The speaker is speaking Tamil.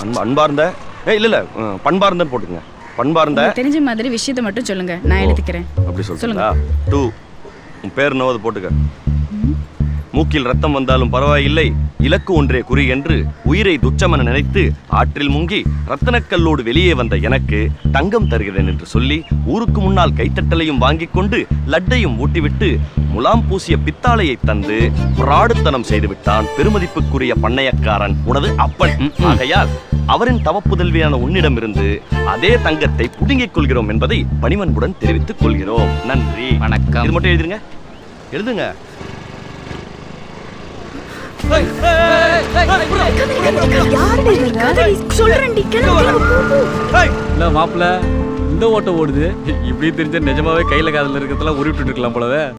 அன்பா அன்பார்ந்த ஏ இல்ல இல்ல அஹ், பண்பார்ந்தன்னு போட்டுங்க பண்பார்ந்த உங்களுக்கு தெரிஞ்ச மாதிரி விஷயத்த மட்டும் சொல்லுங்க நான் எழுதிக்கிறேன் அப்படி சொல்லுங்களா டூ உன் பேர் என்னவோ அதை போட்டுக்க மூக்கில் ரத்தம் வந்தாலும் பரவாயில்லை இலக்கு ஒன்றே குறி என்று உயிரை துச்சமென நினைத்து ஆற்றில் முங்கி ரத்தனக்கல்லோடு வெளியே வந்த எனக்கு தங்கம் தருகிறேன் என்று சொல்லி ஊருக்கு முன்னால் கைத்தட்டலையும் வாங்கிக் கொண்டு லட்டையும் ஊட்டிவிட்டு முலாம் பூசிய பித்தாளையை தந்து பிராடுத்தனம் செய்து விட்டான் பெருமதிப்புக்குரிய பண்ணையக்காரன் உனது அப்பன் ஆகையால் அவரின் தவப்புதல்வியான உன்னிடமிருந்து அதே தங்கத்தை புடுங்கிக் கொள்கிறோம் என்பதை பணிவன்புடன் தெரிவித்துக் கொள்கிறோம் நன்றி வணக்கம். இது மட்டும் எழுதிருங்க எழுதுங்க சொல்றேன்டி இல்ல மாப்பிள்ள இந்த ஓட்டம் ஓடுது இப்படி தெரிஞ்ச நிஜமாவே கையில காதுல இருக்கிறதெல்லாம் உருவிட்டு இருக்கலாம் போலவே